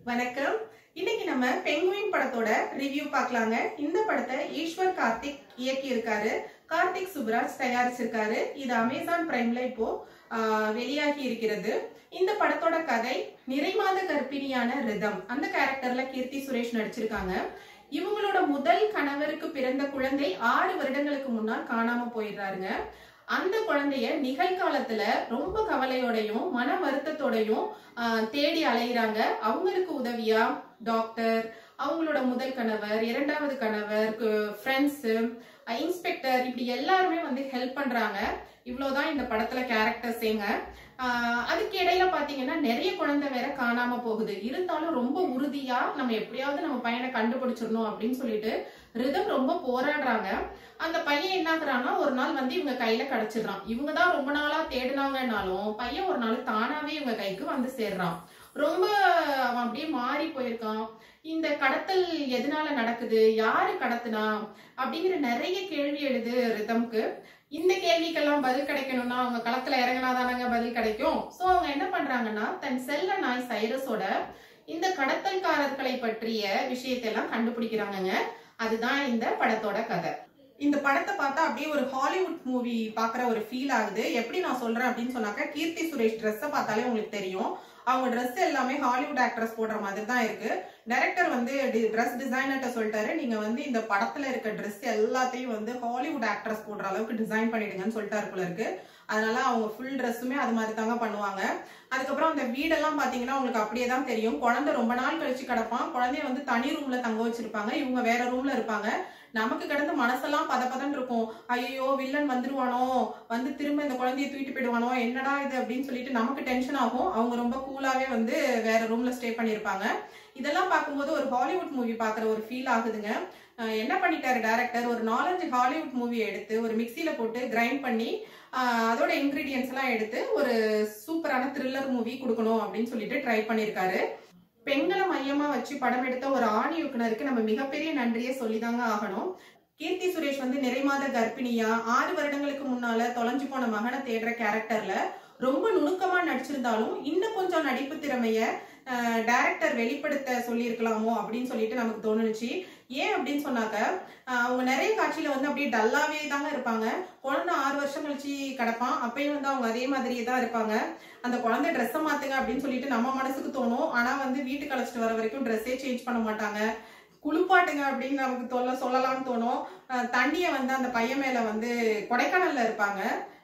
வணக்கம் இன்னைக்கு நம்ம பெங்குயின் படத்தோட ரிவ்யூ பார்க்கலாங்க இந்த படத்தை ஈஸ்வர் கார்த்திக் இயக்கி இருக்காரு கார்த்திக் சுப்ராஜ் தயாரிச்சிருக்காரு இது அமேசான் பிரைம்ல இப்போ ஆஹ், வெளியாகி இருக்கிறது இந்த படத்தோட கதை நிறைமாத கர்ப்பிணியான ரிதம் அந்த கேரக்டர்ல கீர்த்தி சுரேஷ் நடிச்சிருக்காங்க இவங்களோட முதல் கணவருக்கு பிறந்த குழந்தை ஆறு வருடங்களுக்கு முன்னால் காணாம போயிடுறாருங்க அந்த குழந்தைய நிகழ்காலத்துல ரொம்ப கவலையோடையும் மன வருத்தத்தோடையும் ஆஹ், தேடி அலையிறாங்க அவங்களுக்கு உதவியா டாக்டர் அவங்களோட முதல் கணவர் இரண்டாவது கணவர் ஃப்ரெண்ட்ஸ் இன்ஸ்பெக்டர் இப்படி எல்லாருமே வந்து ஹெல்ப் பண்றாங்க இவ்வளவுதான் இந்த படத்துல கேரக்டர்ஸேங்க ஆஹ் அதுக்கு இடையில பாத்தீங்கன்னா நிறைய குழந்தை வேற காணாம போகுது இருந்தாலும் ரொம்ப உறுதியா நம்ம எப்படியாவது நம்ம பையனை கண்டுபிடிச்சிடணும் அப்படின்னு சொல்லிட்டு ரிதம் ரொம்ப போராடுறாங்க அந்த பையன் என்ன ஆகுறான்னா ஒரு நாள் வந்து இவங்க கையில கிடைச்சிடுறான் இவங்க தான் ரொம்ப நாளா தேடினாங்கன்னாலும் பையன் ஒரு நாள் தானாவே இவங்க கைக்கு வந்து சேர்றான் ரொம்ப அவன் அப்படியே மாறி போயிருக்கான் இந்த கடத்தல் எதனால நடக்குது யாரு கடத்துனா அப்படிங்கிற நிறைய கேள்வி எழுது ரிதம்க்கு இந்த கேள்விக்கெல்லாம் பதில் கிடைக்கணும்னா அவங்க களத்துல இறங்கினாதானங்க பதில் கிடைக்கும் சோ அவங்க என்ன பண்றாங்கன்னா தன் செல்ல நாய் சைரஸோட இந்த கடத்தல்காரர்களை பற்றிய விஷயத்தை எல்லாம் கண்டுபிடிக்கிறாங்கங்க அதுதான் இந்த படத்தோட கதை இந்த படத்தை பார்த்தா அப்படியே ஒரு ஹாலிவுட் மூவி பாக்குற ஒரு ஃபீல் ஆகுது எப்படி நான் சொல்றேன் அப்படின்னு சொன்னாக்க கீர்த்தி சுரேஷ் ட்ரெஸ்ஸை பார்த்தாலே உங்களுக்கு தெரியும் அவங்க Dress எல்லாமே ஹாலிவுட் ஆக்ட்ரஸ் போடுற மாதிரி தான் இருக்கு டைரக்டர் வந்து ட்ரெஸ் டிசைனர்கிட்ட சொல்லிட்டாரு நீங்க வந்து இந்த படத்துல இருக்க Dress எல்லாத்தையும் வந்து ஹாலிவுட் ஆக்ட்ரஸ் போடுற அளவுக்கு டிசைன் பண்ணிடுங்கன்னு சொல்லிட்டாரு போல இருக்கு அதனால அவங்க ஃபுல் ட்ரெஸ்ஸுமே அது மாதிரி தாங்க பண்ணுவாங்க அதுக்கப்புறம் அந்த வீடெல்லாம் பாத்தீங்கன்னா உங்களுக்கு அப்படியே தான் தெரியும் குழந்தை ரொம்ப நாள் கழிச்சு கிடப்பான் குழந்தைய வந்து தனி ரூம்ல தங்க வச்சிருப்பாங்க இவங்க வேற ரூம்ல இருப்பாங்க நமக்கு கிடந்து மனசெல்லாம் பதப்பதன்னு இருக்கும் ஐயோ வில்லன் வந்துருவானோ வந்து திரும்ப இந்த குழந்தைய தூக்கிட்டு போயிடுவானோ என்னடா இது அப்படின்னு சொல்லிட்டு நமக்கு டென்ஷன் ஆகும் அவங்க ரொம்ப கூலாவே வந்து வேற ரூம்ல ஸ்டே பண்ணியிருப்பாங்க இதெல்லாம் பார்க்கும்போது ஒரு ஹாலிவுட் மூவி பார்க்குற ஒரு ஃபீல் ஆகுதுங்க அஹ் என்ன பண்ணிட்டாரு டேரக்டர் ஒரு நாலஞ்சு ஹாலிவுட் மூவியை எடுத்து ஒரு மிக்சியில போட்டு கிரைண்ட் பண்ணி அஹ் அதோட இன்கிரீடியன்ஸ் எல்லாம் எடுத்து ஒரு சூப்பரான த்ரில்லர் மூவி கொடுக்கணும் அப்படின்னு சொல்லிட்டு ட்ரை பண்ணியிருக்காரு பெண்களை மையமா வச்சு படம் எடுத்த ஒரு ஆண் இயக்குனருக்கு நம்ம மிகப்பெரிய நன்றியை சொல்லிதாங்க ஆகணும் கீர்த்தி சுரேஷ் வந்து நிறைமாத கர்ப்பிணியா ஆறு வருடங்களுக்கு முன்னால தொலைஞ்சு போன மகனை தேடுற கேரக்டர்ல ரொம்ப நுணுக்கமா நடிச்சிருந்தாலும் இன்னும் கொஞ்சம் நடிப்பு திறமைய டைரக்டர் வெளிப்படுத்த சொல்லியிருக்கலாமோ அப்படின்னு சொல்லிட்டு நமக்கு தோணுச்சு ஏன் அப்படின்னு சொன்னாக்க அஹ் அவங்க நிறைய காட்சியில வந்து அப்படியே டல்லாவே தாங்க இருப்பாங்க குழந்தை ஆறு வருஷம் கழிச்சு கிடப்பான் அப்பயும் வந்து அவங்க அதே மாதிரியே தான் இருப்பாங்க அந்த குழந்தை ட்ரெஸ்ஸை மாத்துங்க அப்படின்னு சொல்லிட்டு நம்ம மனசுக்கு தோணும் ஆனா வந்து வீட்டுக்கு அழைச்சிட்டு வர வரைக்கும் ட்ரெஸ்ஸே சேஞ்ச் பண்ண மாட்டாங்க குளிப்பாட்டுங்க அப்படின்னு நமக்கு தொல்ல சொல்லலாம்னு தோணும் அஹ் தண்ணியை வந்து அந்த பையன் மேல வந்து கொடைக்கானல்ல இருப்பாங்க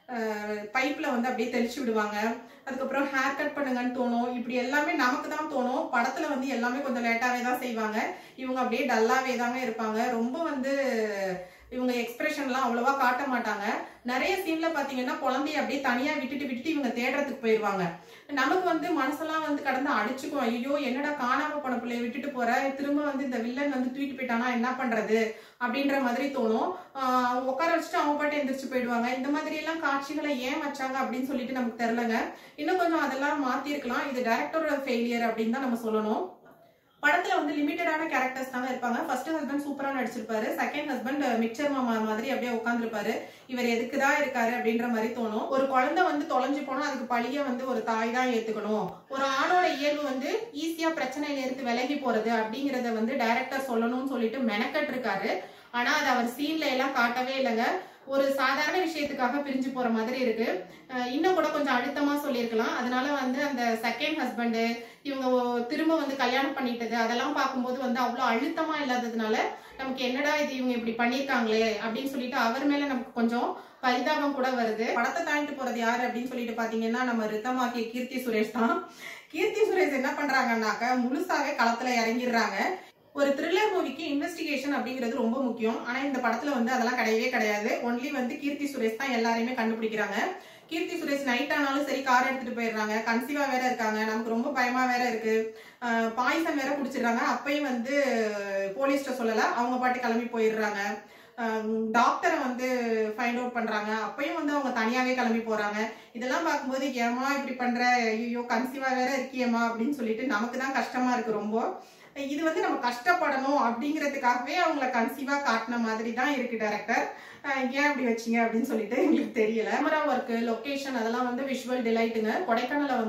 பைப்ல வந்து அப்படியே தெளிச்சு விடுவாங்க அதுக்கப்புறம் ஹேர் கட் பண்ணுங்கன்னு தோணும் இப்படி எல்லாமே நமக்கு தான் தோணும் படத்துல வந்து எல்லாமே கொஞ்சம் லேட்டாவே தான் செய்வாங்க இவங்க அப்படியே டல்லாவே தாங்க இருப்பாங்க ரொம்ப வந்து இவங்க எக்ஸ்பிரஷன்லாம் அவ்வளவா காட்ட மாட்டாங்க நிறைய சீன்ல பாத்தீங்கன்னா குழந்தைய அப்படியே தனியா விட்டுட்டு விட்டுட்டு இவங்க தேடுறதுக்கு போயிருவாங்க நமக்கு வந்து மனசெல்லாம் வந்து கடந்து அடிச்சுக்கும் ஐயோ என்னடா காணாம போன பிள்ளைய விட்டுட்டு போற திரும்ப வந்து இந்த வில்லன் வந்து தூக்கிட்டு போயிட்டானா என்ன பண்றது அப்படின்ற மாதிரி தோணும் ஆஹ் அவங்க உட்கார வச்சுட்டு அவங்க பாட்டு எந்திரிச்சு போயிடுவாங்க இந்த மாதிரி எல்லாம் காட்சிகளை ஏன் வச்சாங்க அப்படின்னு சொல்லிட்டு நமக்கு தெரியலங்க இன்னும் கொஞ்சம் அதெல்லாம் மாத்திருக்கலாம் இது டேரக்டரோட ஃபெயிலியர் அப்படின்னு தான் நம்ம சொல்லணும் படத்துல வந்து லிமிட்டடான கேரக்டர்ஸ் தாங்க இருப்பாங்க ஃபர்ஸ்ட் ஹஸ்பண்ட் சூப்பரா நடிச்சிருப்பாரு செகண்ட் ஹஸ்பண்ட் மிக்சர் மாமா மாதிரி அப்படியே உட்காந்துருப்பாரு இவர் எதுக்குதான் இருக்காரு அப்படின்ற மாதிரி தோணும் ஒரு குழந்தை வந்து தொலைஞ்சு போனா அதுக்கு பழிய வந்து ஒரு தாய் தான் ஏத்துக்கணும் ஒரு ஆணோட இயல்பு வந்து ஈஸியா பிரச்சனையில இருந்து விலகி போறது அப்படிங்கறத வந்து டைரக்டர் சொல்லணும்னு சொல்லிட்டு மெனக்கட்டு இருக்காரு ஆனா அது அவர் சீன்ல எல்லாம் காட்டவே இல்லைங்க ஒரு சாதாரண விஷயத்துக்காக பிரிஞ்சு போற மாதிரி இருக்கு அஹ் இன்னும் கூட கொஞ்சம் அழுத்தமா சொல்லியிருக்கலாம் அதனால வந்து அந்த செகண்ட் ஹஸ்பண்டு இவங்க ஒ- திரும்ப வந்து கல்யாணம் பண்ணிட்டது அதெல்லாம் பார்க்கும்போது வந்து அவ்வளோ அழுத்தமா இல்லாததுனால நமக்கு என்னடா இது இவங்க இப்படி பண்ணியிருக்காங்களே அப்படின்னு சொல்லிட்டு அவர் மேல நமக்கு கொஞ்சம் பரிதாபம் கூட வருது படத்தை தாண்டிட்டு போறது யாரு அப்படின்னு சொல்லிட்டு பாத்தீங்கன்னா நம்ம ரித்தமாக்கிய கீர்த்தி சுரேஷ் தான் கீர்த்தி சுரேஷ் என்ன பண்றாங்கன்னாக்க முழுசாவே களத்துல இறங்கிடுறாங்க ஒரு த்ரில்லர் மூவிக்கு இன்வெஸ்டிகேஷன் அப்படிங்கிறது ரொம்ப முக்கியம் ஆனா இந்த படத்துல வந்து அதெல்லாம் கிடையவே கிடையாது ஒன்லி வந்து கீர்த்தி சுரேஷ் தான் எல்லாரையுமே கண்டுபிடிக்கிறாங்க கீர்த்தி சுரேஷ் நைட் ஆனாலும் சரி கார் எடுத்துட்டு போயிடுறாங்க கன்சீவா வேற இருக்காங்க நமக்கு ரொம்ப பயமா வேற இருக்கு பாய்சன் வேற குடிச்சிடுறாங்க அப்பயும் வந்து போலீஸ்ட சொல்லல அவங்க பாட்டு கிளம்பி போயிடுறாங்க டாக்டரை வந்து ஃபைண்ட் அவுட் பண்றாங்க அப்பயும் வந்து அவங்க தனியாவே கிளம்பி போறாங்க இதெல்லாம் பார்க்கும்போது ஏமா இப்படி பண்ற ஐயோ கன்சீவா வேற இருக்கியேம்மா அப்படின்னு சொல்லிட்டு நமக்கு தான் கஷ்டமா இருக்கு ரொம்ப இது வந்து நம்ம கஷ்டப்படணும் அப்படிங்கிறதுக்காகவே அவங்கள கன்சீவா காட்டின மாதிரி தான் இருக்கு டேரக்டர் ஏன் அப்படி வச்சீங்க அப்படின்னு சொல்லிட்டு எங்களுக்கு தெரியல கேமரா ஒர்க் லொகேஷன் அதெல்லாம் வந்து விஷுவல் டிலைட்டுங்க கொடைக்கானல வந்து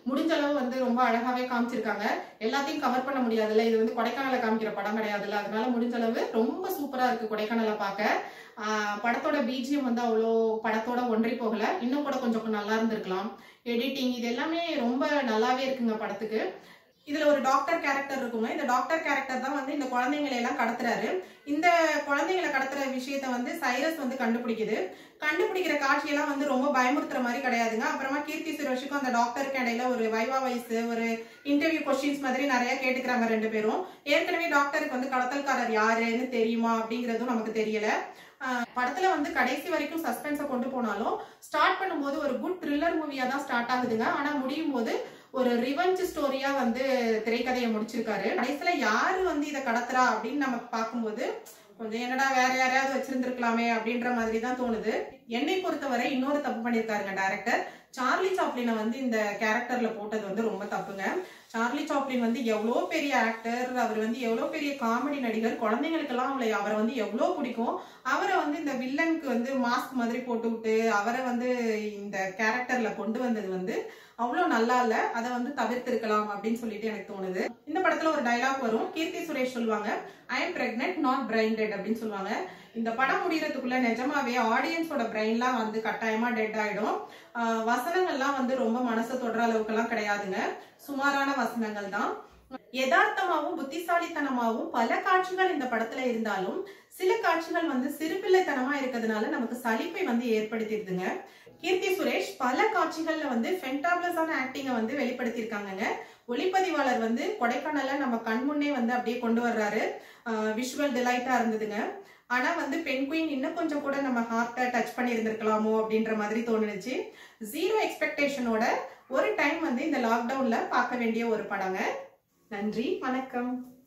முடிஞ்ச அளவு வந்து ரொம்ப அழகாவே காமிச்சிருக்காங்க எல்லாத்தையும் கவர் பண்ண முடியாதுல்ல இது வந்து கொடைக்கானல காமிக்கிற படம் கிடையாதுல்ல அதனால முடிஞ்ச அளவு ரொம்ப சூப்பரா இருக்கு கொடைக்கானலை பார்க்க ஆஹ் படத்தோட பிஜிஎம் வந்து அவ்வளோ படத்தோட ஒன்றி போகல இன்னும் கூட கொஞ்சம் நல்லா இருந்திருக்கலாம் எடிட்டிங் இது எல்லாமே ரொம்ப நல்லாவே இருக்குங்க படத்துக்கு இதுல ஒரு டாக்டர் கேரக்டர் இருக்குங்க இந்த டாக்டர் கேரக்டர் தான் வந்து இந்த குழந்தைங்களை எல்லாம் கடத்துறாரு இந்த குழந்தைங்களை கடத்துற விஷயத்த வந்து சைரஸ் வந்து கண்டுபிடிக்குது கண்டுபிடிக்கிற காட்சியெல்லாம் வந்து ரொம்ப பயமுறுத்துற மாதிரி கிடையாதுங்க அப்புறமா கீர்த்தி சுரேஷுக்கும் அந்த டாக்டருக்கு இடையில ஒரு வைவா வயசு ஒரு இன்டர்வியூ கொஸ்டின்ஸ் மாதிரி நிறைய கேட்டுக்கிறாங்க ரெண்டு பேரும் ஏற்கனவே டாக்டருக்கு வந்து கடத்தல்காரர் யாருன்னு தெரியுமா அப்படிங்கறதும் நமக்கு தெரியல ஆஹ் படத்துல வந்து கடைசி வரைக்கும் சஸ்பென்ஸை கொண்டு போனாலும் ஸ்டார்ட் பண்ணும்போது ஒரு குட் த்ரில்லர் மூவியா தான் ஸ்டார்ட் ஆகுதுங்க ஆனா முடியும் போது ஒரு ரிவெஞ்ச் ஸ்டோரியா வந்து திரைக்கதையை முடிச்சிருக்காரு கடைசியில யாரு வந்து இதை கடத்துறா அப்படின்னு நம்ம பார்க்கும்போது கொஞ்சம் என்னடா வேற யாரையாவது வச்சிருந்திருக்கலாமே அப்படின்ற மாதிரி தான் தோணுது என்னை பொறுத்தவரை இன்னொரு தப்பு பண்ணியிருக்காருங்க டைரக்டர் சார்லி சாப்ளினை வந்து இந்த கேரக்டர்ல போட்டது வந்து ரொம்ப தப்புங்க சார்லி சாப்ளின் வந்து எவ்வளோ பெரிய ஆக்டர் அவர் வந்து எவ்வளோ பெரிய காமெடி நடிகர் குழந்தைங்களுக்கெல்லாம் அவளை அவரை வந்து எவ்வளோ பிடிக்கும் அவரை வந்து இந்த வில்லனுக்கு வந்து மாஸ்க் மாதிரி போட்டு விட்டு அவரை வந்து இந்த கேரக்டர்ல கொண்டு வந்தது வந்து அவ்வளோ நல்லா இல்ல அதை வந்து தவிர்த்திருக்கலாம் அப்படின்னு சொல்லிட்டு எனக்கு தோணுது இந்த படத்துல ஒரு டயலாக் வரும் கீர்த்தி சுரேஷ் சொல்லுவாங்க I am pregnant not printed அப்படின்னு சொல்லுவாங்க இந்த படம் முடியறதுக்குள்ள நிஜமாவே ஆடியன்ஸோட பிரெயின்லாம் வந்து கட்டாயமா டெட் ஆயிடும் ஆஹ் வசனங்கள்லாம் வந்து ரொம்ப மனசை தொடுற அளவுக்குலாம் கிடையாதுங்க சுமாரான வசனங்கள் தான் யதார்த்தமாவும் புத்திசாலித்தனமாவும் பல காட்சிகள் இந்த படத்துல இருந்தாலும் சில காட்சிகள் வந்து சிறுபிள்ளைத்தனமா இருக்கிறதுனால நமக்கு சலிப்பை வந்து ஏற்படுத்திடுதுங்க கீர்த்தி சுரேஷ் பல காட்சிகள்ல வந்து ஃபென்டாபிளஸான ஆக்டிங்கை வந்து வெளிப்படுத்தியிருக்காங்கங்க ஒளிப்பதிவாளர் வந்து கொடைக்கானல நம்ம கண் முன்னே வந்து அப்படியே கொண்டு வர்றாரு விஷுவல் டிலைட்டா இருந்ததுங்க ஆனா வந்து பெண் குயின் இன்னும் கொஞ்சம் கூட நம்ம ஹார்ட்டை டச் பண்ணி இருந்திருக்கலாமோ அப்படின்ற மாதிரி தோணுச்சு ஜீரோ எக்ஸ்பெக்டேஷனோட ஒரு டைம் வந்து இந்த லாக்டவுன்ல பார்க்க வேண்டிய ஒரு படங்க நன்றி வணக்கம்